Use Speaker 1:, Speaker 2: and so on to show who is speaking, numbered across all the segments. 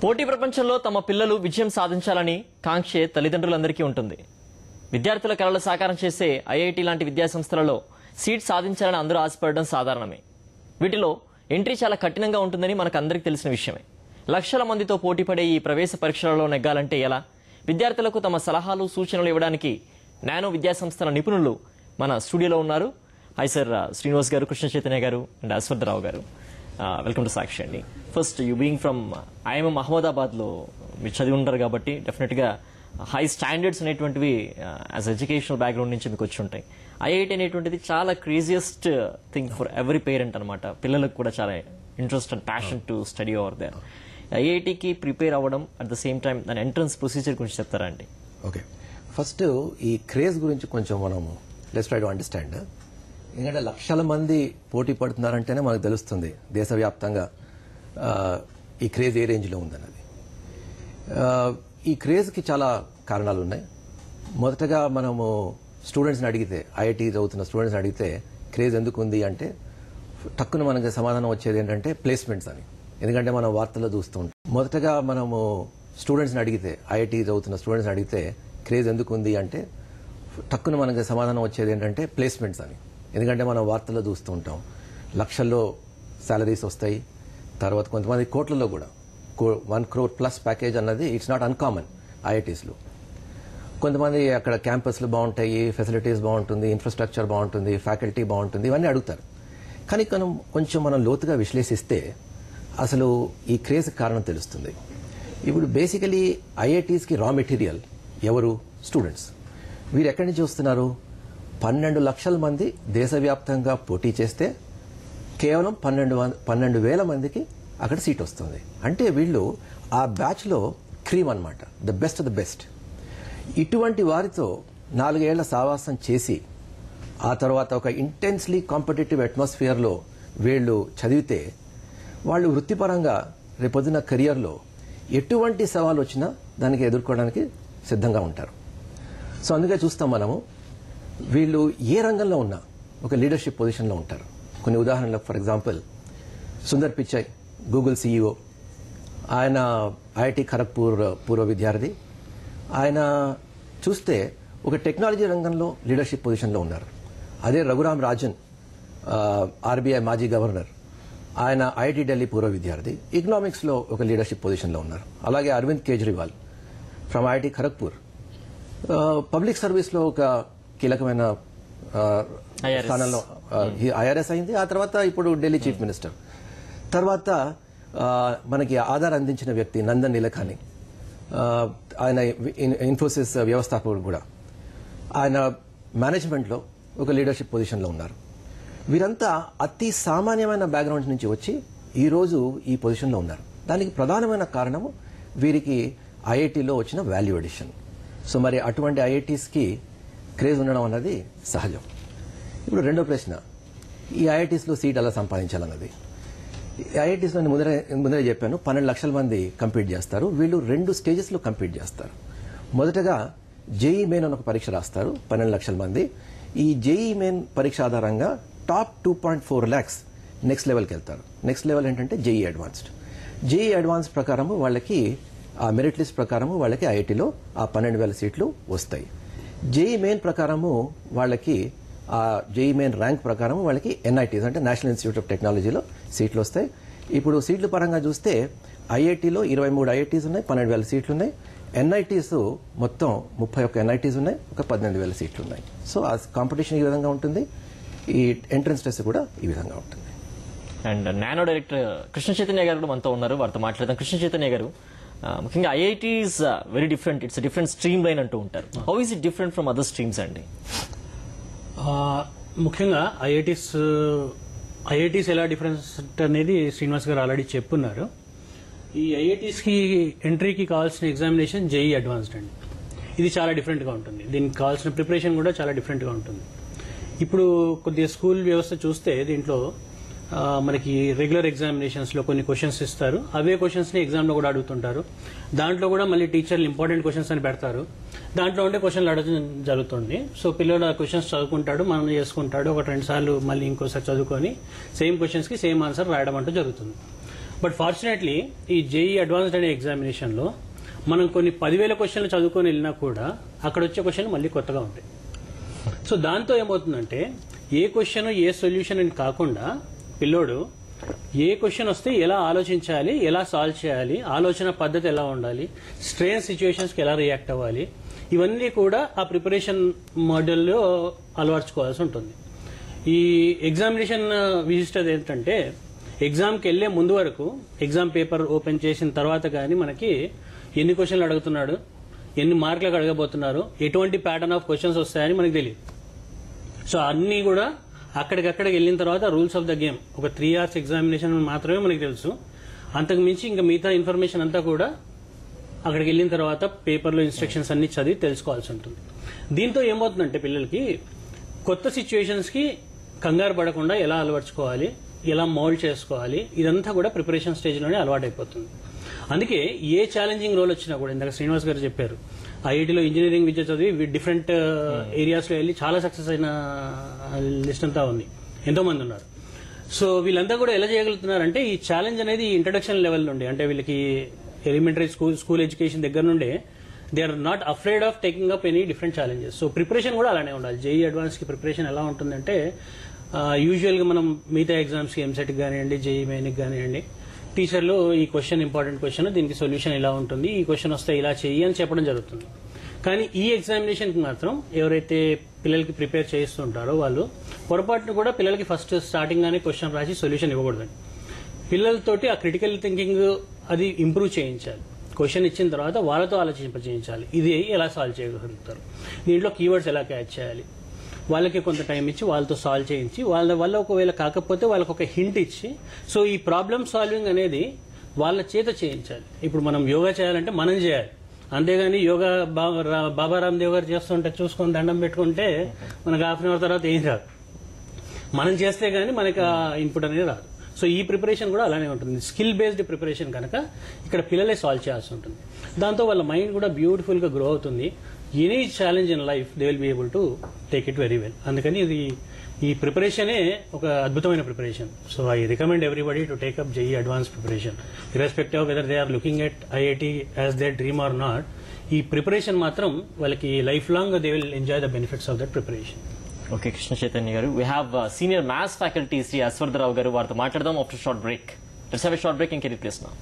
Speaker 1: పోటీ ప్రపంచంలో తమ పిల్లలు విజయం సాధించాలని కాంక్షే తల్లిదండ్రులందరికీ ఉంటుంది విద్యార్థుల కళలు సాకారం చేసే ఐఐటి లాంటి విద్యా సంస్థలలో సీట్ సాధించాలని అందరూ ఆశపడడం సాధారణమే వీటిలో ఎంట్రీ చాలా కఠినంగా ఉంటుందని మనకు అందరికీ తెలిసిన విషయమే లక్షల మందితో పోటీ పడే ఈ ప్రవేశ పరీక్షలలో నెగ్గాలంటే ఎలా విద్యార్థులకు తమ సలహాలు సూచనలు ఇవ్వడానికి నానో విద్యా సంస్థల నిపుణులు మన స్టూడియోలో ఉన్నారు హాయ్ సార్ శ్రీనివాస్ గారు కృష్ణ చైతన్య గారు అండ్ అశ్వత్థరావు గారు వెల్కమ్ టు సాక్షి అండి first you being from IMM అహ్మదాబాద్లో మీరు చదివి ఉంటారు కాబట్టి డెఫినెట్గా హై స్టాండర్డ్స్ అనేటువంటివి యాజ్ ఎడ్యుకేషనల్ బ్యాక్గ్రౌండ్ నుంచి మీకు వచ్చి ఉంటాయి ఐఐటి అనేటువంటిది చాలా craziest thing for every parent అనమాట పిల్లలకు కూడా చాలా interest and passion to study over there ఐఐటికి ప్రిపేర్ అవ్వడం అట్ ద సేమ్ టైం దాని ఎంట్రన్స్ ప్రొసీజర్ గురించి చెప్తారా అండి
Speaker 2: ఓకే ఫస్ట్ ఈ క్రేజ్ గురించి కొంచెం మనం లెట్స్ ట్రై టు అండర్స్టాండ్ ఎందుకంటే లక్షల మంది పోటీ పడుతున్నారంటేనే మనకు తెలుస్తుంది దేశవ్యాప్తంగా ఆ, ఈ క్రేజ్ ఏ రేంజ్లో ఉందన్నది ఆ, ఈ క్రేజ్కి చాలా కారణాలు ఉన్నాయి మొదటగా మనము స్టూడెంట్స్ని అడిగితే ఐఐటి చదువుతున్న స్టూడెంట్స్ని అడిగితే క్రేజ్ ఎందుకు ఉంది అంటే టక్కున మనకి సమాధానం వచ్చేది ఏంటంటే ప్లేస్మెంట్స్ అని ఎందుకంటే మనం వార్తల్లో చూస్తూ ఉంటాం మొదటగా మనము స్టూడెంట్స్ని అడిగితే ఐఐటి చదువుతున్న స్టూడెంట్స్ని అడిగితే క్రేజ్ ఎందుకు ఉంది అంటే టక్కున మనకి సమాధానం వచ్చేది ఏంటంటే ప్లేస్మెంట్స్ అని ఎందుకంటే మనం వార్తల్లో చూస్తూ ఉంటాం లక్షల్లో శాలరీస్ వస్తాయి తర్వాత కొంతమంది కోట్లలో కూడా వన్ క్రోర్ ప్లస్ ప్యాకేజ్ అన్నది ఇట్స్ నాట్ అన్కామన్ ఐఐటీస్లో కొంతమంది అక్కడ క్యాంపస్లు బాగుంటాయి ఫెసిలిటీస్ బాగుంటుంది ఇన్ఫ్రాస్ట్రక్చర్ బాగుంటుంది ఫ్యాకల్టీ బాగుంటుంది ఇవన్నీ అడుగుతారు కానీ మనం కొంచెం మనం లోతుగా విశ్లేషిస్తే అసలు ఈ క్రేజ్ కారణం తెలుస్తుంది ఇప్పుడు బేసికలీ ఐఐటీస్కి రా మెటీరియల్ ఎవరు స్టూడెంట్స్ వీరు ఎక్కడి నుంచి వస్తున్నారు పన్నెండు లక్షల మంది దేశవ్యాప్తంగా పోటీ చేస్తే కేవలం పన్నెండు వం- పన్నెండు వేల మందికి అక్కడ సీట్ వస్తుంది అంటే వీళ్ళు ఆ బ్యాచ్లో క్రీమ్ అన్నమాట ద బెస్ట్ ద బెస్ట్ ఇటువంటి వారితో నాలుగేళ్ల సావాసం చేసి ఆ తర్వాత ఒక ఇంటెన్స్లీ కాంపిటేటివ్ అట్మాస్ఫియర్లో వీళ్ళు చదివితే వాళ్ళు వృత్తిపరంగా రేపొద్దున కెరియర్లో ఎటువంటి సవాలు వచ్చినా దానికి ఎదుర్కోవడానికి సిద్ధంగా ఉంటారు సో అందుకే చూస్తాం మనము వీళ్ళు ఏ రంగంలో ఉన్నా ఒక లీడర్షిప్ పొజిషన్లో ఉంటారు కొన్ని ఉదాహరణలు for example Sundar Pichai Google CEO ఆయన ఐఐటి ఖరగ్పూర్ పూర్వ విద్యార్థి ఆయన చూస్తే ఒక టెక్నాలజీ రంగంలో లీడర్షిప్ పొజిషన్లో ఉన్నారు అదే రఘురామ్ రాజన్ ఆర్బీఐ మాజీ గవర్నర్ ఆయన ఐఐటి ఢిల్లీ పూర్వ విద్యార్థి ఎకనామిక్స్లో ఒక లీడర్షిప్ పొజిషన్లో ఉన్నారు అలాగే Arvind Kejriwal from IIT Kharagpur public సర్వీస్లో ఒక కీలకమైన ఆ,
Speaker 1: IRS.
Speaker 2: స్థానంలో ఐఆర్ఎస్ అయింది ఆ తర్వాత ఇప్పుడు ఢిల్లీ చీఫ్ మినిస్టర్ తర్వాత ఆ, మనకి ఆధార్ అందించిన వ్యక్తి నందన్ నీలఖాని ఆ, ఆయన ఇన్- ఇన్ఫోసిస్ వ్యవస్థాపకుడు కూడా ఆయన మేనేజ్మెంట్లో ఒక లీడర్షిప్ పొజిషన్లో ఉన్నారు వీరంతా అతి సామాన్యమైన బ్యాక్గ్రౌండ్ నుంచి వచ్చి ఈరోజు ఈ పొజిషన్లో ఉన్నారు దానికి ప్రధానమైన కారణము వీరికి ఐఐటిలో వచ్చిన వాల్యూ ఎడిషన్ సో మరి అటువంటి ఐఐటీస్కి క్రేజ్ ఉండడం అన్నది సహజం ఇప్పుడు రెండో ప్రశ్న ఈ ఐఐటీస్లో సీట్ ఎలా సంపాదించాలన్నది ఐఐటీస్లో నేను ముందరే ముందరే చెప్పాను పన్నెండు లక్షల మంది కంపీట్ చేస్తారు వీళ్ళు రెండు స్టేజెస్లో కంపీట్ చేస్తారు మొదటగా జేఈ మెయిన్ అని ఒక పరీక్ష రాస్తారు పన్నెండు లక్షల మంది ఈ జేఈ మెయిన్ పరీక్ష ఆధారంగా top two point four lakhs next లెవెల్కి వెళ్తారు నెక్స్ట్ లెవెల్ ఏంటంటే జేఈ అడ్వాన్స్డ్ జేఈ అడ్వాన్స్ ప్రకారము వాళ్ళకి ఆ మెరిట్ లిస్ట్ ప్రకారము వాళ్ళకి ఐఐటిలో ఆ పన్నెండు వేల సీట్లు వస్తాయి జేఈ మెయిన్ ప్రకారము వాళ్ళకి ఆ జేఈ మెయిన్ ర్యాంక్ ప్రకారం వాళ్ళకి ఎన్ఐటీస్ అంటే నేషనల్ ఇన్స్టిట్యూట్ ఆఫ్ టెక్నాలజీలో సీట్లు వస్తాయి ఇప్పుడు సీట్ల పరంగా చూస్తే ఐఐటీలో ఇరవై మూడు ఐఐటీస్ ఉన్నాయి పన్నెండు వేల సీట్లు ఉన్నాయి ఎన్ఐటీస్ మొత్తం ముప్పై ఒక్క ఎన్ఐటీస్ ఉన్నాయి ఒక పద్దెనిమిది వేల సీట్లు ఉన్నాయి సో ఆ కాంపిటీషన్ ఈ విధంగా ఉంటుంది ఈ ఎంట్రన్స్ టెస్ట్ కూడా ఈ విధంగా ఉంటుంది
Speaker 1: and Nano director Krishna Chaitanya గారు కూడా మనతో ఉన్నారు వారితో మాట్లాడదాం కృష్ణ చైతన్య గారు ఆ, ముఖ్యంగా IIT is very different it's different stream line అంటూ ఉంటారు how is it different from other streams అండి
Speaker 3: ఆ, ముఖ్యంగా ఐఐటీస్ ఐఐటీస్ ఎలా డిఫరెన్స్ అనేది శ్రీనివాస్ గారు ఆల్రెడీ చెప్పున్నారు ఈ ఐఐటీస్కి ఎంట్రీకి కావాల్సిన ఎగ్జామినేషన్ జేఈ అడ్వాన్స్డ్ అండి ఇది చాలా డిఫరెంట్గా ఉంటుంది దీనికి కావాల్సిన ప్రిపరేషన్ కూడా చాలా డిఫరెంట్గా ఉంటుంది ఇప్పుడు కొద్దిగా స్కూల్ వ్యవస్థ చూస్తే దీంట్లో ఆ, మనకి రెగ్యులర్ ఎగ్జామినేషన్స్లో కొన్ని క్వశ్చన్స్ ఇస్తారు అవే క్వశ్చన్స్ని ఎగ్జామ్లో కూడా అడుగుతుంటారు దాంట్లో కూడా మళ్ళీ టీచర్లు ఇంపార్టెంట్ క్వశ్చన్స్ అని పెడతారు దాంట్లో ఉండే క్వశ్చన్లు అడగడం జరుగుతుంది సో పిల్లడు ఆ క్వశ్చన్స్ చదువుకుంటాడు మనం చేసుకుంటాడు ఒక రెండు సార్లు మళ్ళీ ఇంకోసారి చదువుకొని సేమ్ క్వశ్చన్స్కి సేమ్ ఆన్సర్ రాయడం అంటూ జరుగుతుంది బట్ ఫార్చునేట్లీ ఈ జేఈ అడ్వాన్స్డ్ అనే ఎగ్జామినేషన్లో మనం కొన్ని పదివేల క్వశ్చన్లు చదువుకొని వెళ్ళినా కూడా అక్కడ వచ్చే క్వశ్చన్లు మళ్ళీ కొత్తగా ఉంటాయి సో దాంతో ఏమవుతుందంటే ఏ క్వశ్చన్ ఏ సొల్యూషన్ అని కాకుండా పిల్లోడు ఏ క్వశ్చన్ వస్తే ఎలా ఆలోచించాలి ఎలా సాల్వ్ చేయాలి ఆలోచన పద్ధతి ఎలా ఉండాలి స్ట్రెయిన్ సిచ్యువేషన్స్కి ఎలా రియాక్ట్ అవ్వాలి ఇవన్నీ కూడా ఆ ప్రిపరేషన్ మోడల్లో అలవర్చుకోవాల్సి ఉంటుంది ఈ ఎగ్జామినేషన్ విజిస్టర్ ఏంటంటే ఎగ్జామ్కి వెళ్ళే ముందు వరకు ఎగ్జామ్ పేపర్ ఓపెన్ చేసిన తర్వాత కానీ మనకి ఎన్ని క్వశ్చన్లు అడుగుతున్నాడు ఎన్ని మార్కులకు అడగబోతున్నారు ఎటువంటి ప్యాటర్న్ ఆఫ్ క్వశ్చన్స్ వస్తాయని మనకు తెలియదు సో అన్నీ కూడా అక్కడికక్కడికి వెళ్ళిన తర్వాత రూల్స్ ఆఫ్ ద గేమ్ ఒక త్రీ అవర్స్ ఎగ్జామినేషన్ మాత్రమే మనకి తెలుసు అంతకు మించి ఇంకా మిగతా ఇన్ఫర్మేషన్ అంతా కూడా అక్కడికి వెళ్ళిన తర్వాత పేపర్లో ఇన్స్ట్రక్షన్స్ అన్ని చదివి తెలుసుకోవాల్సి ఉంటుంది దీంతో ఏమవుతుందంటే పిల్లలకి కొత్త సిచ్యువేషన్స్కి కంగారు పడకుండా ఎలా అలవర్చుకోవాలి ఎలా మౌల్డ్ చేసుకోవాలి ఇదంతా కూడా ప్రిపరేషన్ స్టేజ్లోనే అలవాటైపోతుంది అందుకే ఏ ఛాలెంజింగ్ రోల్ వచ్చినా కూడా ఇందాక శ్రీనివాస్ గారు చెప్పారు ఐఐటిలో ఇంజనీరింగ్ విద్య చదివి డిఫరెంట్ ఏరియాస్లో వెళ్ళి చాలా సక్సెస్ అయిన లిస్ట్ అంతా ఉంది ఎంతో మంది ఉన్నారు సో వీళ్ళంతా కూడా ఎలా చేయగలుగుతున్నారంటే ఈ ఛాలెంజ్ అనేది ఇంట్రడక్షన్ లెవెల్ నుండి అంటే వీళ్ళకి ఎలిమెంటరీ స్కూల్ స్కూల్ ఎడ్యుకేషన్ దగ్గర నుండే they are not afraid of taking up any different challenges so preparation కూడా అలానే ఉండాలి జేఈ అడ్వాన్స్ కి ప్రిపరేషన్ ఎలా ఉంటుందంటే యూజువల్ గా మనం మిగతా ఎగ్జామ్స్ కి ఎంసెట్ కానివ్వండి జేఈ మెయిన్ కానివ్వండి టీచర్లు ఈ క్వశ్చన్ ఇంపార్టెంట్ క్వశ్చన్ దీనికి సొల్యూషన్ ఇలా ఉంటుంది ఈ క్వశ్చన్ వస్తే ఇలా చెయ్యి అని చెప్పడం జరుగుతుంది కానీ ఈ ఎగ్జామినేషన్ కి మాత్రం ఎవరైతే పిల్లలకి ప్రిపేర్ చేస్తుంటారో వాళ్ళు పొరపాటును కూడా పిల్లలకి ఫస్ట్ స్టార్టింగ్ గానే క్వశ్చన్ రాసి సొల్యూషన్ ఇవ్వకూడదండి పిల్లలతోటి ఆ క్రిటికల్ థింకింగ్ అది ఇంప్రూవ్ చేయించాలి క్వశ్చన్ ఇచ్చిన తర్వాత వాళ్ళతో ఆలోచింప చేయించాలి ఇది ఎలా సాల్వ్ చేయగలుగుతారు దీంట్లో కీవర్డ్స్ ఎలా క్యాచ్ చేయాలి వాళ్ళకి కొంత టైం ఇచ్చి వాళ్ళతో సాల్వ్ చేయించి వాళ్ళ వల్ల ఒకవేళ కాకపోతే వాళ్ళకి ఒక హింట్ ఇచ్చి సో ఈ ప్రాబ్లమ్ సాల్వింగ్ అనేది వాళ్ళ చేత చేయించాలి ఇప్పుడు మనం యోగా చేయాలంటే మనం చేయాలి అంతేగాని యోగా బా- రా- బాబా రామ్దేవ్ గారు చేస్తుంటే చూసుకొని దండం పెట్టుకుంటే మనకు హాఫ్ అన్ అవర్ తర్వాత ఏం రాదు మనం చేస్తే గానీ మనకి ఆ ఇన్పుట్ అనేది రాదు సో ఈ ప్రిపరేషన్ కూడా అలానే ఉంటుంది స్కిల్ బేస్డ్ ప్రిపరేషన్ కనుక ఇక్కడ పిల్లలే సాల్వ్ చేయాల్సి ఉంటుంది దాంతో వాళ్ళ మైండ్ కూడా బ్యూటిఫుల్ గా గ్రో అవుతుంది any challenge in life they will be able to take it very well అందుకని ఇది ఈ ప్రిపరేషనే ఒక అద్భుతమైన preparation so I recommend everybody to take up JEE advance preparation irrespective of whether they are looking at IIT as they dream or not ఈ preparation మాత్రం వాళ్ళకి life long they will enjoy the benefits of that preparation
Speaker 1: okay Krishna Chaitanya గారు we have senior maths faculty Shri Ashwardharao గారు వారితో మాట్లాడదాం after short break let's have short break ఇంకే రిప్లేస్ నా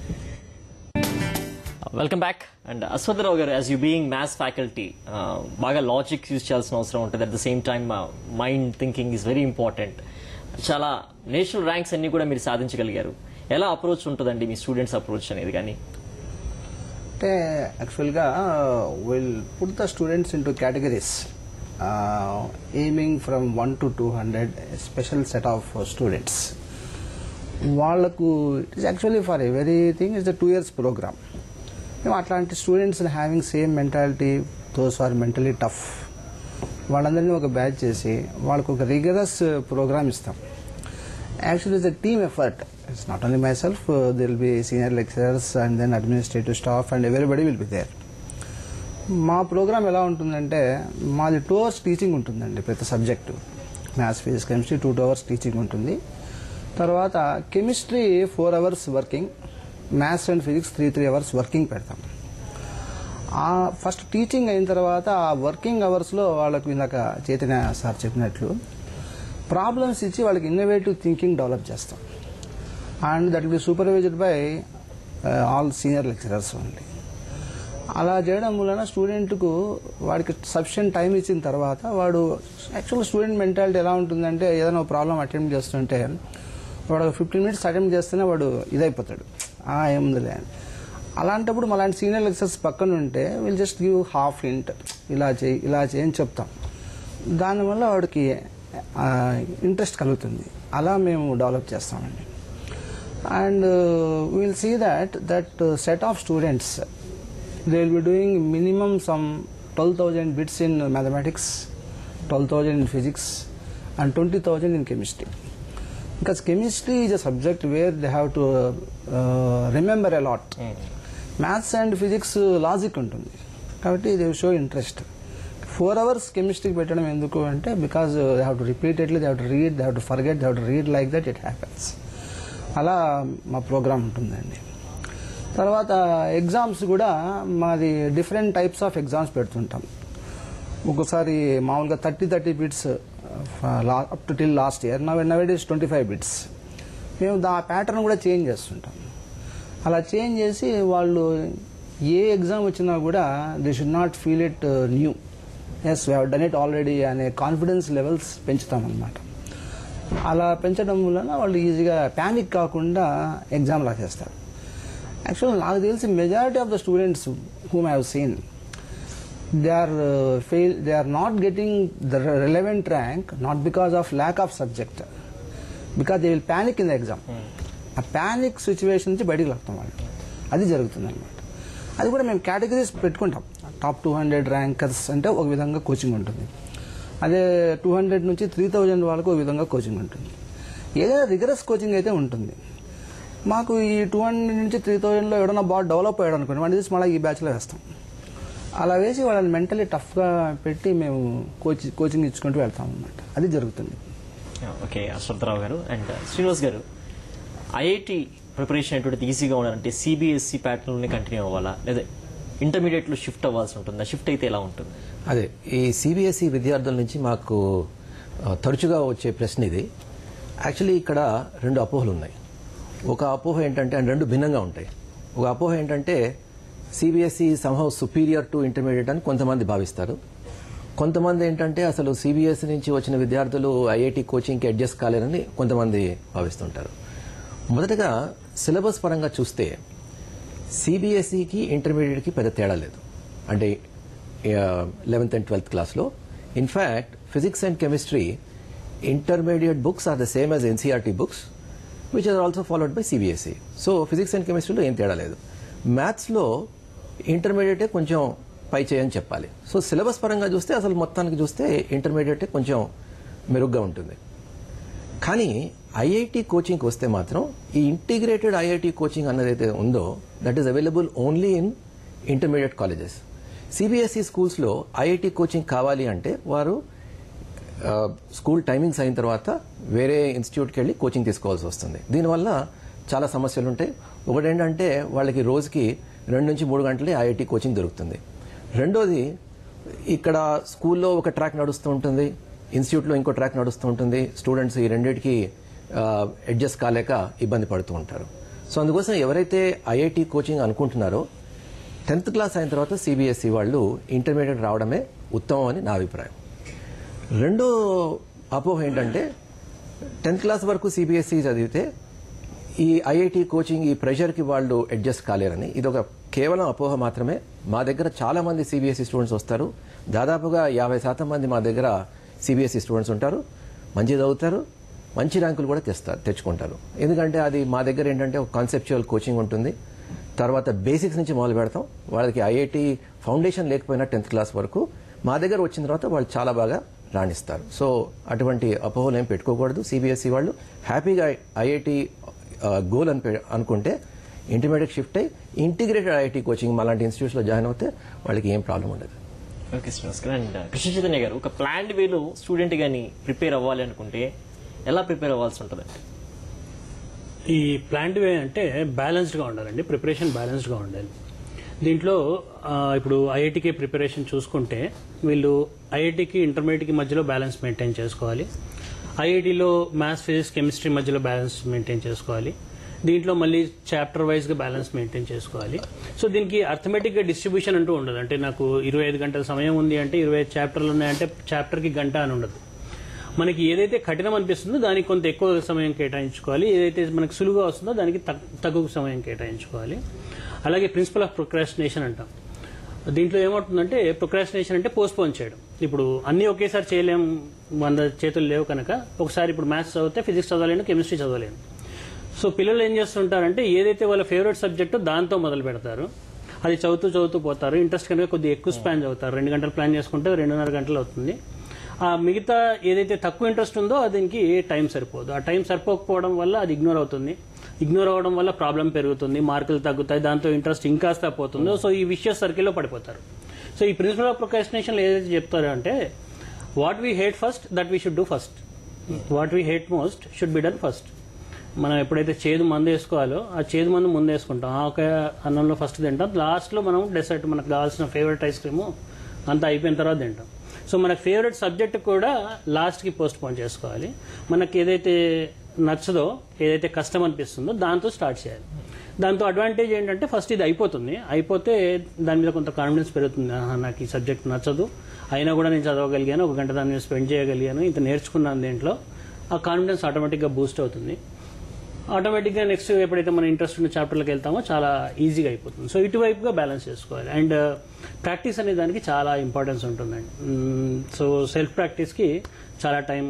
Speaker 1: వెల్కమ్ బ్యాక్ అండ్ అశ్వథరావు గారు as you being maths faculty బాగా logic use చేయాల్సిన అవసరం ఉంటుంది at the same time mind thinking is very important చాలా నేషనల్ ర్యాంక్స్ అన్ని కూడా మీరు సాధించగలిగారు ఎలా అప్రోచ్ ఉంటుందండి మీ స్టూడెంట్స్ అప్రోచ్ అనేది కానీ
Speaker 4: అంటే యాక్చువల్గా will put the students in two categories aiming from one to two hundred special set of students వాళ్ళకు it is actually for everything is the two years program మేము అట్లాంటి students having same mentality those are mentally tough వాళ్ళందరినీ ఒక batch చేసి వాళ్ళకు ఒక rigorous program ఇస్తాం actually it's a team effort it's not only myself they'll be senior lecturers and then administrative staff and everybody will be there మా program ఎలా ఉంటుందంటే మాది టూ అవర్స్ టీచింగ్ ఉంటుందండి ప్రతి subject maths physics chemistry two two hours teaching ఉంటుంది తర్వాత chemistry four hours working maths and physics three three hours working పెడతాం ఆ ఫస్ట్ టీచింగ్ అయిన తర్వాత ఆ వర్కింగ్ అవర్స్లో వాళ్ళకు ఇందాక చైతన్య సార్ చెప్పినట్లు ప్రాబ్లమ్స్ ఇచ్చి వాళ్ళకి ఇన్నోవేటివ్ థింకింగ్ డెవలప్ చేస్తాం and that will be supervised by all senior lecturers only అలా చేయడం వలన స్టూడెంట్కు వాడికి సఫిషియెంట్ టైం ఇచ్చిన తర్వాత వాడు యాక్చువల్ స్టూడెంట్ మెంటాలిటీ ఎలా ఉంటుందంటే ఏదైనా ప్రాబ్లం అటెంప్ట్ చేస్తుంటే వాడు ఫిఫ్టీన్ మినిట్స్ అటెంప్ట్ చేస్తేనే వాడు ఇదైపోతాడు "ఆ, ఏముందిలే అని అలాంటప్పుడు మలాంటి సీనియర్ లెక్చర్స్ పక్కన ఉంటే విల్ జస్ట్ గివ్ హాఫ్ ఇంట్ ఇలా చేయి ఇలా చేయి అని చెప్తాం దానివల్ల వాడికి ఇంట్రెస్ట్ కలుగుతుంది అలా మేము డెవలప్ చేస్తామండి and will see that that set of students they will be doing minimum some twelve thousand bits in mathematics twelve thousand in physics and twenty thousand in chemistry because chemistry is a subject where they have to uh, uh, remember a lot maths and physics logic ఉంటుంది కాబట్టి they show interest four hours కెమిస్ట్రీకి పెట్టడం ఎందుకు అంటే because they have to repeatedly they have to read they have to forget they have to read like that it happens అలా మా program ఉంటుందండి తర్వాత ఎగ్జామ్స్ కూడా మాది డిఫరెంట్ టైప్స్ ఆఫ్ ఎగ్జామ్స్ పెడుతుంటాం ఒక్కోసారి మామూలుగా thirty thirty bits up to till last year now now it is twenty five bits మేము దా ప్యాటర్న్ కూడా చేంజ్ చేస్తుంటాం అలా చేంజ్ చేసి వాళ్ళు ఏ ఎగ్జామ్ వచ్చినా కూడా they should not feel it new as we done it already అనే confidence levels పెంచుతామన్నమాట అలా పెంచడం వలన వాళ్ళు ఈజీగా ప్యానిక్ కాకుండా ఎగ్జామ్ రాసేస్తారు యాక్చువల్ నాకు తెలిసి majority of the students whom have seen they are uh, fail they are not getting the re- relevant rank not because of lack of subject because they will panic in the exam ఆ panic situation నుంచి బయటికి లాగుతాం వాళ్ళు అది జరుగుతుంది అనమాట అది కూడా మేము కేటగిరీస్ పెట్టుకుంటాం టాప్ టూ హండ్రెడ్ ర్యాంకర్స్ అంటే ఒక విధంగా కోచింగ్ ఉంటుంది అదే టూ హండ్రెడ్ నుంచి త్రీ థౌజండ్ వాళ్ళకు ఒక విధంగా కోచింగ్ ఉంటుంది ఏదైనా రిగరస్ కోచింగ్ అయితే ఉంటుంది మాకు ఈ టూ హండ్రెడ్ నుంచి త్రీ థౌజండ్లో ఎవడన్నా బాగా డెవలప్ అయ్యాడు అనుకోండి వాడిని తీసి మళ్ళీ ఈ బ్యాచ్లో వేస్తాం అలా వేసి వాళ్ళని మెంటలీ టఫ్గా పెట్టి మేము కోచి కోచింగ్ ఇచ్చుకుంటూ వెళ్తాం అన్నమాట అది జరుగుతుంది
Speaker 1: ఓకే అశ్వత్థరావు గారు అండ్ శ్రీనివాస్ గారు ఐఐటి ప్రిపరేషన్ అటువంటిది ఈజీగా ఉండాలంటే సిబిఎస్ఈ ప్యాటర్న్లోనే కంటిన్యూ అవ్వాలా లేదా ఇంటర్మీడియట్లో షిఫ్ట్ అవ్వాల్సి ఉంటుందా షిఫ్ట్ అయితే ఎలా ఉంటుంది
Speaker 2: అదే ఈ సిబిఎస్ఈ విద్యార్థుల నుంచి మాకు ఆ, తరచుగా వచ్చే ప్రశ్న ఇది యాక్చువల్లీ ఇక్కడ రెండు అపోహలు ఉన్నాయి ఒక అపోహ ఏంటంటే అండ్ రెండు భిన్నంగా ఉంటాయి ఒక అపోహ ఏంటంటే CBSE somehow superior to intermediate అని కొంతమంది భావిస్తారు కొంతమంది ఏంటంటే అసలు సిబిఎస్ఈ నుంచి వచ్చిన విద్యార్థులు ఐఐటి కోచింగ్కి అడ్జస్ట్ కాలేరని కొంతమంది భావిస్తుంటారు మొదటగా సిలబస్ పరంగా చూస్తే సిబిఎస్ఈకి ఇంటర్మీడియట్కి పెద్ద తేడా లేదు అంటే లెవెన్త్ అండ్ ట్వెల్త్ క్లాస్లో in fact physics and chemistry intermediate books are the same as NCERT books which are also followed by CBSE so physics and కెమిస్ట్రీలో ఏం తేడా లేదు మ్యాథ్స్లో ఇంటర్మీడియటే కొంచెం పై చేయని చెప్పాలి సో సిలబస్ పరంగా చూస్తే అసలు మొత్తానికి చూస్తే ఇంటర్మీడియటే కొంచెం మెరుగ్గా ఉంటుంది కానీ ఐఐటి కోచింగ్కి వస్తే మాత్రం ఈ ఇంటిగ్రేటెడ్ ఐఐటి కోచింగ్ అన్నదైతే ఉందో that is available only in intermediate colleges CBSE స్కూల్స్లో ఐఐటి కోచింగ్ కావాలి అంటే వారు ఆ, స్కూల్ టైమింగ్స్ అయిన తర్వాత వేరే ఇన్స్టిట్యూట్కి వెళ్ళి కోచింగ్ తీసుకోవాల్సి వస్తుంది దీనివల్ల చాలా సమస్యలు ఉంటాయి ఒకటి ఏంటంటే వాళ్ళకి రోజుకి రెండు నుంచి మూడు గంటలే ఐఐటి కోచింగ్ దొరుకుతుంది రెండోది ఇక్కడ స్కూల్లో ఒక ట్రాక్ నడుస్తూ ఉంటుంది ఇన్స్టిట్యూట్లో ఇంకో ట్రాక్ నడుస్తూ ఉంటుంది స్టూడెంట్స్ ఈ రెండింటికి అడ్జస్ట్ కాలేక ఇబ్బంది పడుతూ ఉంటారు సో అందుకోసం ఎవరైతే ఐఐటి కోచింగ్ అనుకుంటున్నారో టెన్త్ క్లాస్ అయిన తర్వాత సిబిఎస్ఈ వాళ్ళు ఇంటర్మీడియట్ రావడమే ఉత్తమం అని నా అభిప్రాయం రెండో అపోహ ఏంటంటే టెన్త్ క్లాస్ వరకు సిబిఎస్ఈ చదివితే ఈ ఐఐటి కోచింగ్ ఈ ప్రెషర్కి వాళ్ళు అడ్జస్ట్ కాలేరని ఇది ఒక కేవలం అపోహ మాత్రమే మా దగ్గర చాలా మంది సిబిఎస్ఈ స్టూడెంట్స్ వస్తారు దాదాపుగా యాభై శాతం మంది మా దగ్గర సిబిఎస్ఈ స్టూడెంట్స్ ఉంటారు మంచి చదువుతారు మంచి ర్యాంకులు కూడా తెస్తారు తెచ్చుకుంటారు ఎందుకంటే అది మా దగ్గర ఏంటంటే ఒక కాన్సెప్చువల్ కోచింగ్ ఉంటుంది తర్వాత బేసిక్స్ నుంచి మొదలు పెడతాం వాళ్ళకి ఐఐటి ఫౌండేషన్ లేకపోయినా టెన్త్ క్లాస్ వరకు మా దగ్గర వచ్చిన తర్వాత వాళ్ళు చాలా బాగా రాణిస్తారు సో అటువంటి అపోహలు ఏం పెట్టుకోకూడదు సిబిఎస్ఈ వాళ్ళు హ్యాపీగా ఐఐటి గోల్ అని పె- అనుకుంటే ఇంటర్మీడియట్ షిఫ్ట్ అయ్యి ఇంటిగ్రేటెడ్ ఐఐటి కోచింగ్ అలాంటి ఇన్స్టిట్యూట్స్లో జాయిన్ అవుతే వాళ్ళకి ఏం ప్రాబ్లం ఉండదు
Speaker 1: ఓకే శ్రీనివాస్ గారు అండ్ కృష్ణ చైతన్య గారు ఒక ప్లాన్డ్ వేలో స్టూడెంట్ కానీ ప్రిపేర్ అవ్వాలి అనుకుంటే ఎలా ప్రిపేర్ అవ్వాల్సి ఉంటుంది
Speaker 3: ఈ ప్లాంట్ వే అంటే బ్యాలెన్స్డ్గా ఉండాలండి ప్రిపరేషన్ బ్యాలెన్స్డ్గా ఉండాలి దీంట్లో ఆ, ఇప్పుడు ఐఐటికి ప్రిపరేషన్ చూసుకుంటే వీళ్ళు ఐఐటికి ఇంటర్మీడియట్కి మధ్యలో బ్యాలెన్స్ మెయింటైన్ చేసుకోవాలి ఐఐటిలో మ్యాథ్స్ ఫిజిక్స్ కెమిస్ట్రీ మధ్యలో బ్యాలెన్స్ మెయింటైన్ చేసుకోవాలి దీంట్లో మళ్ళీ చాప్టర్ వైజ్గా బ్యాలెన్స్ మెయింటైన్ చేసుకోవాలి సో దీనికి అర్థమెటిక్గా డిస్ట్రిబ్యూషన్ అంటూ ఉండదు అంటే నాకు ఇరవై ఐదు గంటల సమయం ఉంది అంటే ఇరవై ఐదు చాప్టర్లు ఉన్నాయంటే చాప్టర్కి గంట అని ఉండదు మనకి ఏదైతే కఠినం అనిపిస్తుందో దానికి కొంత ఎక్కువ సమయం కేటాయించుకోవాలి ఏదైతే మనకు సులువుగా వస్తుందో దానికి తగ్- తక్కువ సమయం కేటాయించుకోవాలి అలాగే ప్రిన్సిపల్ ఆఫ్ ప్రొక్రాస్టినేషన్ అంటాం దీంట్లో ఏమవుతుందంటే ప్రొక్రాస్టినేషన్ అంటే పోస్ట్పోన్ చేయడం ఇప్పుడు అన్నీ ఒకేసారి చేయలేం వంద చేతులు లేవు కనుక ఒకసారి ఇప్పుడు మ్యాథ్స్ చదివితే ఫిజిక్స్ చదవలేను కెమిస్ట్రీ చదవలేను సో పిల్లలు ఏం చేస్తుంటారంటే ఏదైతే వాళ్ళ ఫేవరెట్ సబ్జెక్ట్ దాంతో మొదలు పెడతారు అది చదువుతూ చదువుతూ పోతారు ఇంట్రెస్ట్ కనుక కొద్దిగా ఎక్కువ స్పాన్ చదువుతారు రెండు గంటలు ప్లాన్ చేసుకుంటే రెండున్నర గంటలు అవుతుంది ఆ మిగతా ఏదైతే తక్కువ ఇంట్రెస్ట్ ఉందో దీనికి టైం సరిపోదు ఆ టైం సరిపోకపోవడం వల్ల అది ఇగ్నోర్ అవుతుంది ఇగ్నోర్ అవ్వడం వల్ల ప్రాబ్లం పెరుగుతుంది మార్కులు తగ్గుతాయి దాంతో ఇంట్రెస్ట్ ఇంకాస్త పోతుందో సో ఈ విషయస్ సర్కిల్లో పడిపోతారు సో ఈ ప్రిన్సిపల్ ఆఫ్ ప్రొకాస్టినేషన్ ఏదైతే చెప్తారో అంటే what we hate first that we should do first what we hate most should be done first మనం ఎప్పుడైతే చేదు మందు వేసుకోవాలో ఆ చేదు మందు ముందు వేసుకుంటాం ఆ ఒక అన్నంలో ఫస్ట్ తింటాం లాస్ట్లో మనం డెసర్ట్ మనకు కావాల్సిన ఫేవరెట్ ఐస్ క్రీము అంతా అయిపోయిన తర్వాత తింటాం సో మనకు ఫేవరెట్ సబ్జెక్ట్ కూడా లాస్ట్కి పోస్ట్ పోన్ చేసుకోవాలి మనకి ఏదైతే నచ్చదో ఏదైతే కష్టం అనిపిస్తుందో దాంతో స్టార్ట్ చేయాలి దాంతో అడ్వాంటేజ్ ఏంటంటే ఫస్ట్ ఇది అయిపోతుంది అయిపోతే దాని మీద కొంత కాన్ఫిడెన్స్ పెరుగుతుంది ఆహా, నాకు ఈ సబ్జెక్ట్ నచ్చదు అయినా కూడా నేను చదవగలిగాను ఒక గంట దాని మీద స్పెండ్ చేయగలిగాను ఇంత నేర్చుకున్నాను దీంట్లో ఆ కాన్ఫిడెన్స్ ఆటోమేటిక్గా బూస్ట్ అవుతుంది ఆటోమేటిక్గా నెక్స్ట్ ఎప్పుడైతే మన ఇంట్రెస్ట్ ఉన్న చాప్టర్లకు వెళ్తామో చాలా ఈజీగా అయిపోతుంది సో ఇటువైపుగా బ్యాలెన్స్ చేసుకోవాలి అండ్ ప్రాక్టీస్ అనే దానికి చాలా ఇంపార్టెన్స్ ఉంటుందండి సో సెల్ఫ్ ప్రాక్టీస్కి చాలా టైం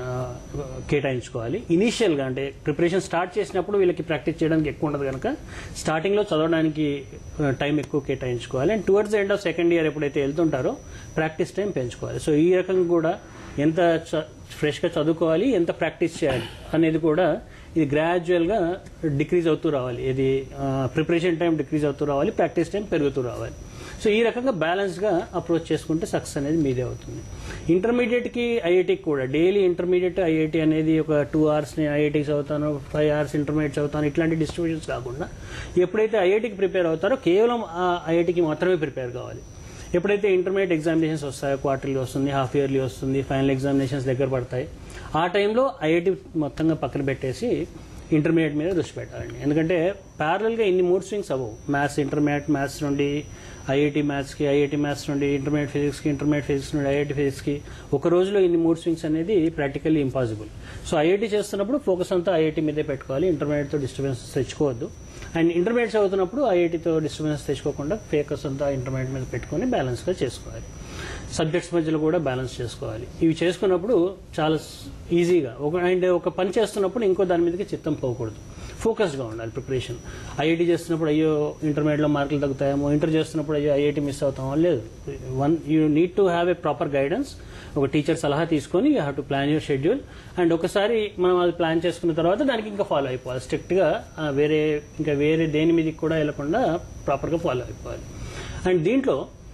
Speaker 3: కేటాయించుకోవాలి ఇనీషియల్గా అంటే ప్రిపరేషన్ స్టార్ట్ చేసినప్పుడు వీళ్ళకి ప్రాక్టీస్ చేయడానికి ఎక్కువ ఉండదు కనుక స్టార్టింగ్లో చదవడానికి టైం ఎక్కువ కేటాయించుకోవాలి and towards end of second year ఎప్పుడైతే వెళ్తుంటారో ప్రాక్టీస్ టైం పెంచుకోవాలి సో ఈ రకంగా కూడా ఎంత చ- ఫ్రెష్గా చదువుకోవాలి ఎంత ప్రాక్టీస్ చేయాలి అనేది కూడా ఇది గ్రాడ్యువల్గా డిక్రీజ్ అవుతూ రావాలి ఇది ప్రిపరేషన్ టైం డిక్రీజ్ అవుతూ రావాలి ప్రాక్టీస్ టైం పెరుగుతూ రావాలి సో ఈ రకంగా బ్యాలెన్స్గా అప్రోచ్ చేసుకుంటే సక్సెస్ అనేది మీదే అవుతుంది ఇంటర్మీడియట్కి ఐఐటికి కూడా డైలీ ఇంటర్మీడియట్ ఐఐటి అనేది ఒక టూ అవర్స్ నేను ఐఐటికి చదువుతాను ఫైవ్ అవర్స్ ఇంటర్మీడియట్ చదువుతాను ఇట్లాంటి డిస్ట్రిబ్యూషన్స్ కాకుండా ఎప్పుడైతే ఐఐటికి ప్రిపేర్ అవుతారో కేవలం ఆ ఐఐటికి మాత్రమే ప్రిపేర్ కావాలి ఎప్పుడైతే ఇంటర్మీడియట్ ఎగ్జామినేషన్స్ వస్తాయో క్వార్టర్లీ వస్తుంది హాఫ్ ఇయర్లీ వస్తుంది ఫైనల్ ఎగ్జామినేషన్స్ దగ్గర పడతాయి ఆ టైంలో ఐఐటి మొత్తంగా పక్కన పెట్టేసి ఇంటర్మీడియట్ మీద దృష్టి పెట్టాలండి ఎందుకంటే ప్యారలల్గా ఇన్ని మూడ్ స్వింగ్స్ అవ్వవు మ్యాథ్స్ ఇంటర్మీడియట్ మ్యాథ్స్ నుండి ఐఐటి మ్యాథ్స్కి ఐఐటి మ్యాథ్స్ నుండి ఇంటర్మీడియట్ ఫిజిక్స్కి ఇంటర్మీడియట్ ఫిజిక్స్ నుండి ఐఐటి ఫిజిక్స్కి ఒక రోజులో ఇన్ని మూడ్ స్వింగ్స్ అనేది ప్రాక్టికల్లీ ఇంపాసిబుల్ సో ఐఐటి చేస్తున్నప్పుడు ఫోకస్ అంతా ఐఐటి మీదే పెట్టుకోవాలి ఇంటర్మీడియట్తో డిస్టర్బెన్స్ తెచ్చుకోవద్దు అండ్ ఇంటర్మీడియట్ చదువుతున్నప్పుడు ఐఐటితో డిస్టర్బెన్స్ తెచ్చుకోకుండా ఫోకస్ అంతా ఇంటర్మీడియట్ మీద పెట్టుకొని బ్యాలెన్స్గా చేసుకోవాలి సబ్జెక్ట్స్ మధ్యలో కూడా బ్యాలెన్స్ చేసుకోవాలి ఇవి చేసుకున్నప్పుడు చాలా ఈజీగా ఒక అండ్ ఒక పని చేస్తున్నప్పుడు ఇంకో దాని మీదకి చిత్తం పోకూడదు ఫోకస్గా ఉండాలి ప్రిపరేషన్ ఐఐటి చేస్తున్నప్పుడు అయ్యో ఇంటర్మీడియట్లో మార్కులు తగ్గుతాయేమో ఇంటర్ చేస్తున్నప్పుడు అయ్యో ఐఐటి మిస్ అవుతామో లేదు one you need to have a proper guidance ఒక టీచర్ సలహా తీసుకొని you have to plan your schedule and ఒకసారి మనం అది ప్లాన్ చేసుకున్న తర్వాత దానికి ఇంకా ఫాలో అయిపోవాలి స్ట్రిక్ట్గా వేరే ఇంకా వేరే దేని మీదకి కూడా వెళ్లకుండా ప్రాపర్గా ఫాలో అయిపోవాలి అండ్ దీంట్లో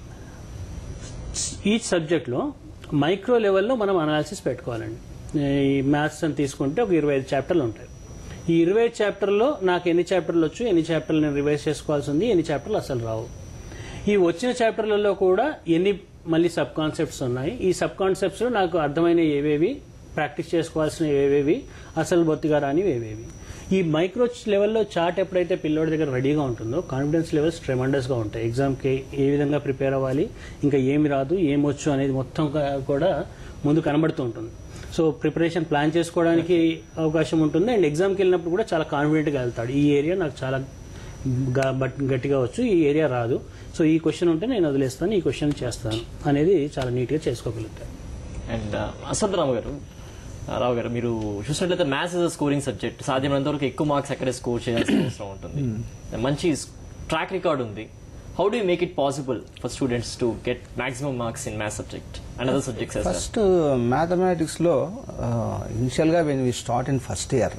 Speaker 3: ఈచ్ సబ్జెక్ట్లో మైక్రో లెవెల్లో మనం అనాలిసిస్ పెట్టుకోవాలండి ఈ మ్యాథ్స్ అని తీసుకుంటే ఒక ఇరవై ఐదు చాప్టర్లు ఉంటాయి ఈ ఇరవై ఐదు చాప్టర్లో నాకు ఎన్ని చాప్టర్లు వచ్చు ఎన్ని చాప్టర్లు నేను రివైజ్ చేసుకోవాల్సి ఉంది ఎన్ని చాప్టర్లు అసలు రావు ఈ వచ్చిన చాప్టర్లలో కూడా ఎన్ని మళ్ళీ సబ్ కాన్సెప్ట్స్ ఉన్నాయి ఈ సబ్ కాన్సెప్ట్స్లో నాకు అర్థమైన ఏవేవి ప్రాక్టీస్ చేసుకోవాల్సిన ఏవేవి అసలు బొత్తిగా రానివి ఏవేవి ఈ మైక్రో లెవెల్లో చార్ట్ ఎప్పుడైతే పిల్లోడి దగ్గర రెడీగా ఉంటుందో కాన్ఫిడెన్స్ లెవెల్స్ ట్రెమండస్గా ఉంటాయి ఎగ్జామ్కి ఏ విధంగా ప్రిపేర్ అవ్వాలి ఇంకా ఏమి రాదు ఏమొచ్చు అనేది మొత్తం కూడా ముందు కనబడుతూ ఉంటుంది సో ప్రిపరేషన్ ప్లాన్ చేసుకోవడానికి అవకాశం ఉంటుంది అండ్ ఎగ్జామ్కి వెళ్ళినప్పుడు కూడా చాలా కాన్ఫిడెంట్గా వెళ్తాడు ఈ ఏరియా నాకు చాలా గా- బట్ గట్టిగా వచ్చు ఈ ఏరియా రాదు సో ఈ క్వశ్చన్ ఉంటే నేను వదిలేస్తాను ఈ క్వశ్చన్ చేస్తాను అనేది చాలా నీట్గా చేసుకోగలుగుతాను
Speaker 1: అండ్ అసద్ రావు గారు ఆ, రావు గారు మీరు చూసినట్లయితే మ్యాథ్స్ ఇస్ స్కోరింగ్ సబ్జెక్ట్ సాధ్యమైనంత వరకు ఎక్కువ మార్క్స్ అక్కడే స్కోర్ చేయాల్సిన అవసరం ఉంటుంది మంచి ట్రాక్ రికార్డ్ ఉంది how do make it possible for students to get maximum marks in maths subject and other subjects
Speaker 4: first మ్యాథమెటిక్స్లో ఇనిషియల్గా when we start in first year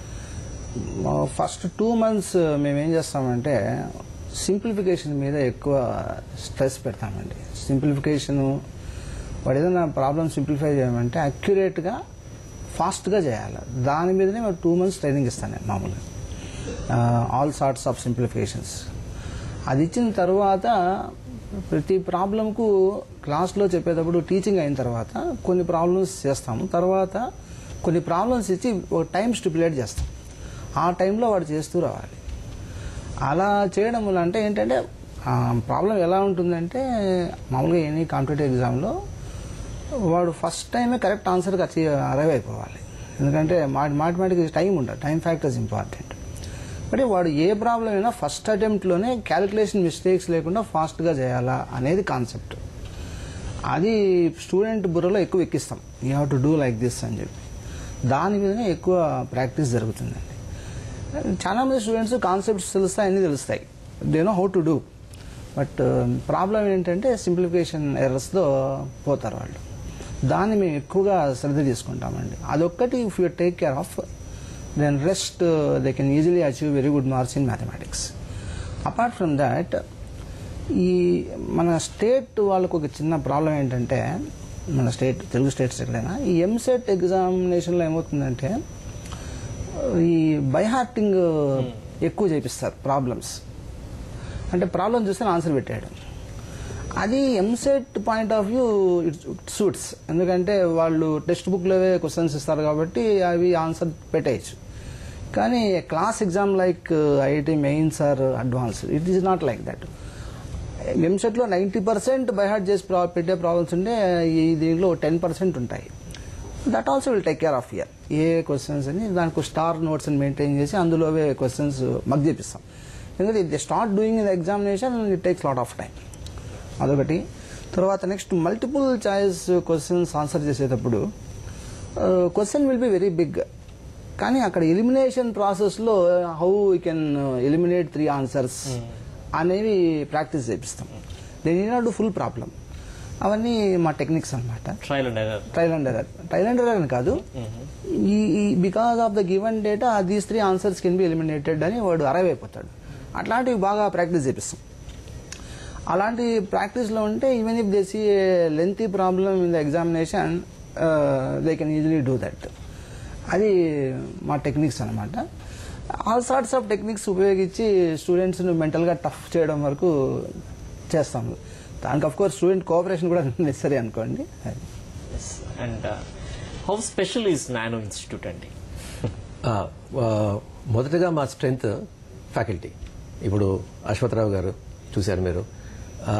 Speaker 4: first two months మేము ఏం చేస్తామంటే సింప్లిఫికేషన్ మీద ఎక్కువ స్ట్రెస్ పెడతామండి సింప్లిఫికేషను వాడు ఏదైనా ప్రాబ్లమ్ సింప్లిఫై చేయమంటే అక్యురేట్గా ఫాస్ట్గా చేయాలి దాని మీదనే మేము టూ మంత్స్ ట్రైనింగ్ ఇస్తాను నేను మామూలుగా ఆల్ సార్ట్స్ ఆఫ్ సింప్లిఫికేషన్స్ అది ఇచ్చిన తర్వాత ప్రతి ప్రాబ్లంకు క్లాస్లో చెప్పేటప్పుడు టీచింగ్ అయిన తర్వాత కొన్ని ప్రాబ్లమ్స్ చేస్తాము తర్వాత కొన్ని ప్రాబ్లమ్స్ ఇచ్చి ఒక టైం స్టిపులేట్ చేస్తాం ఆ టైంలో వాడు చేస్తూ రావాలి అలా చేయడం వల్ల అంటే ఏంటంటే ప్రాబ్లం ఎలా ఉంటుందంటే మామూలుగా ఎనీ కాంపిటేటివ్ ఎగ్జామ్లో వాడు ఫస్ట్ టైమే కరెక్ట్ ఆన్సర్కి అచీవ్ అరైవ్ అయిపోవాలి ఎందుకంటే మాథమెటిక్స్ టైం ఉండదు టైం ఫ్యాక్టర్స్ ఇంపార్టెంట్ అంటే వాడు ఏ ప్రాబ్లం అయినా ఫస్ట్ అటెంప్ట్లోనే క్యాలిక్యులేషన్ మిస్టేక్స్ లేకుండా ఫాస్ట్గా చేయాలా అనేది కాన్సెప్ట్ అది స్టూడెంట్ బుర్రలో ఎక్కువ ఎక్కిస్తాం you have to do like this అని చెప్పి దాని మీదనే ఎక్కువ ప్రాక్టీస్ జరుగుతుందండి చాలా మంది స్టూడెంట్స్ కాన్సెప్ట్స్ తెలుస్తాయి అన్నీ తెలుస్తాయి they know how to do but problem ఏంటంటే సింప్లిఫికేషన్ ఎర్రస్తో పోతారు వాళ్ళు దాన్ని మేము ఎక్కువగా శ్రద్ధ తీసుకుంటామండి అదొక్కటి if you take care of then rest they can easily achieve very good marks in mathematics apart from that ఈ మన స్టేట్ వాళ్ళకు ఒక చిన్న ప్రాబ్లం ఏంటంటే మన స్టేట్ తెలుగు స్టేట్స్ ఎక్కడైనా ఈ ఎంసెట్ ఎగ్జామినేషన్లో ఏమవుతుందంటే ఈ బైహార్టింగ్ ఎక్కువ చేపిస్తారు ప్రాబ్లమ్స్ అంటే ప్రాబ్లం చూస్తే ఆన్సర్ పెట్టాడు అది EAMCET point of view it suits ఎందుకంటే వాళ్ళు టెక్స్ట్ బుక్లోవే క్వశ్చన్స్ ఇస్తారు కాబట్టి అవి ఆన్సర్ పెట్టేయచ్చు కానీ class exam like IIT mains or advance it is not like that ఎంసెట్లో నైంటీ పర్సెంట్ బైహార్ట్ చేసి ప్రా- పెట్టే ప్రాబ్లమ్స్ ఉంటే ఈ దీంట్లో టెన్ పర్సెంట్ ఉంటాయి that also will take care of ఇయర్ ఏ క్వశ్చన్స్ అని దానికి స్టార్ నోట్స్ అని మెయింటైన్ చేసి అందులోవే క్వశ్చన్స్ మగ్ చేపిస్తాం ఎందుకంటే they start doing in examination it takes lot of time అదొకటి తర్వాత next multiple choice questions answer చేసేటప్పుడు question will be very big కానీ అక్కడ ఎలిమినేషన్ ప్రాసెస్లో how we can eliminate three answers అనేవి ప్రాక్టీస్ చేపిస్తాం దీని నాడు ఫుల్ ప్రాబ్లం అవన్నీ మా టెక్నిక్స్ అన్నమాట
Speaker 1: trial and error
Speaker 4: trial and error trial and error అని కాదు ఈ because of the given data these three answers can B eliminated అని వాడు అరైవ్ అయిపోతాడు అట్లాంటివి బాగా ప్రాక్టీస్ చేపిస్తాం అలాంటి ప్రాక్టీస్లో ఉంటే even if they see lengthy problem in the examination they can easily do that అది మా టెక్నిక్స్ అనమాట ఆల్ సార్ట్స్ ఆఫ్ టెక్నిక్స్ ఉపయోగించి స్టూడెంట్స్ను మెంటల్గా టఫ్ చేయడం వరకు చేస్తాము దానికి అఫ్ కోర్స్ స్టూడెంట్ కోఆపరేషన్ కూడా నెసరీ అనుకోండి అది
Speaker 1: and how special is Nano institute అండి
Speaker 2: ఆ, ఆ, మొదటగా మా స్ట్రెంగ్త్ ఫ్యాకల్టీ ఇప్పుడు అశ్వత్థరావు గారు చూశారు మీరు ఆ,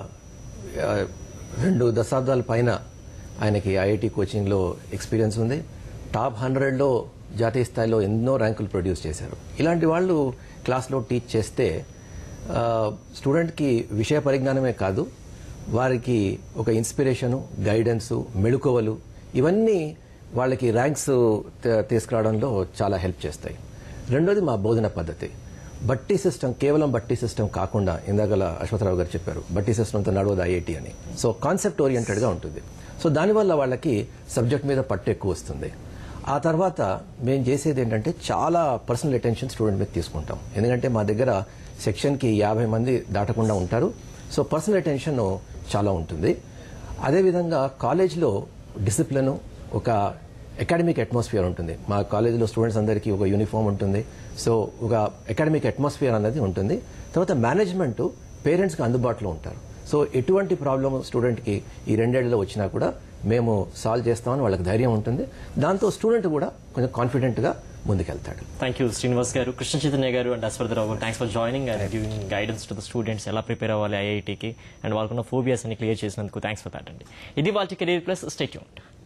Speaker 2: ఆ, రెండు దశాబ్దాల పైన ఆయనకి ఐఐటి కోచింగ్లో ఎక్స్పీరియన్స్ ఉంది టాప్ హండ్రెడ్లో జాతీయ స్థాయిలో ఎన్నో ర్యాంకులు ప్రొడ్యూస్ చేశారు ఇలాంటి వాళ్ళు క్లాస్లో టీచ్ చేస్తే ఆ, స్టూడెంట్కి విషయ పరిజ్ఞానమే కాదు వారికి ఒక ఇన్స్పిరేషను గైడెన్సు మెళుకువలు ఇవన్నీ వాళ్ళకి ర్యాంక్స్ తే- తీసుకురావడంలో చాలా హెల్ప్ చేస్తాయి రెండోది మా బోధన పద్ధతి బట్టి సిస్టమ్ కేవలం బట్టి సిస్టమ్ కాకుండా ఇందాకల అశ్వథరావు గారు చెప్పారు బట్టి సిస్టమ్తో నడవదు ఐఐటి అని సో కాన్సెప్ట్ ఓరియంటెడ్గా ఉంటుంది సో దానివల్ల వాళ్ళకి సబ్జెక్ట్ మీద పట్టు ఎక్కువ వస్తుంది ఆ తర్వాత మేము చేసేది ఏంటంటే చాలా పర్సనల్ అటెన్షన్ స్టూడెంట్ మీద తీసుకుంటాం ఎందుకంటే మా దగ్గర సెక్షన్కి యాభై మంది దాటకుండా ఉంటారు సో పర్సనల్ అటెన్షన్ చాలా ఉంటుంది అదేవిధంగా కాలేజ్లో డిసిప్లిన్ ఒక అకాడమిక్ అట్మాస్ఫియర్ ఉంటుంది మా కాలేజీలో స్టూడెంట్స్ అందరికీ ఒక యూనిఫామ్ ఉంటుంది సో ఒక అకాడమిక్ అట్మాస్ఫియర్ అనేది ఉంటుంది తర్వాత మేనేజ్మెంట్ పేరెంట్స్కి అందుబాటులో ఉంటారు సో ఎటువంటి ప్రాబ్లమ్ స్టూడెంట్కి ఈ రెండేళ్లలో వచ్చినా కూడా మేము సాల్వ్ చేస్తామని వాళ్ళకి ధైర్యం ఉంటుంది దాంతో స్టూడెంట్ కూడా కొంచెం కాన్ఫిడెంట్గా ముందుకెళ్తాడు
Speaker 1: థ్యాంక్ యూ శ్రీనివాస్ గారు కృష్ణ చైతన్య గారు అండ్ అశ్వథరావు గారు thanks for joining and giving guidance to the students ఎలా ప్రిపేర్ అవ్వాలి ఐఐటికి అండ్ వాళ్ళకున్న ఫోబియాస్ అన్ని క్లియర్ చేసినందుకు థ్యాంక్స్ ఫర్ దాట్ అండి ఇది వాళ్ళ కెరీర్ ప్లస్ స్టేట్యూన్